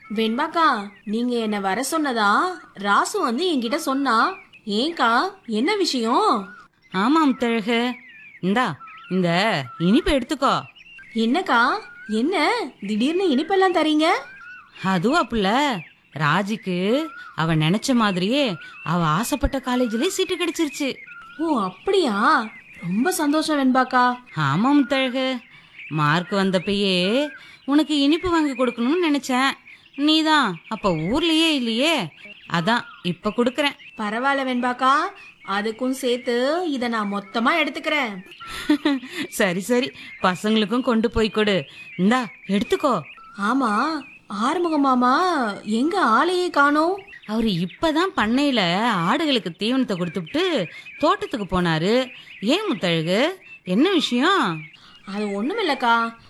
வெண்பாக்கா நீங்க என்ன வர சொன்னதா ராசு வந்து என்கிட்ட சொன்னா ஏன்க்கா என்ன விஷயம் ஆமா முத்தழகு இந்தா இந்த இனிப்பு எடுத்துக்கோ என்னக்கா என்ன திடீர்னு இனிப்பெல்லாம் தரீங்க அதுவா புள்ள ராஜிக்கு அவ நினைச்ச மாதிரியே அவ ஆசைப்பட்ட காலேஜ்லயே சீட்டு கிடைச்சிருச்சு ஓ அப்படியா ரொம்ப சந்தோஷம் வெண்பாக்கா ஆமா முத்தழகு மார்க் வந்தப்பயே உனக்கு இனிப்பு வாங்கி கொடுக்கணும்னு நினைச்சேன் நீதான் அப்ப ஊர்லயே இல்லையே அதான் இப்ப கொடுக்கறேன் பரவாயில்ல வெண்பாக்கா அதுக்கும் சேர்த்து இத நான் மொத்தமா எடுத்துக்கிறேன் சரி சரி பசங்களுக்கும் கொண்டு போய் கொடு இந்தா எடுத்துக்கோ ஆமா ஆறுமுக மாமா எங்க ஆளையே காணோம் அவரு இப்பதான் பண்ணையில ஆடுகளுக்கு தீவனத்தை கொடுத்துட்டு தோட்டத்துக்கு போனாரு ஏன் முத்தழகு என்ன விஷயம் அது ஒண்ணுமில்லக்கா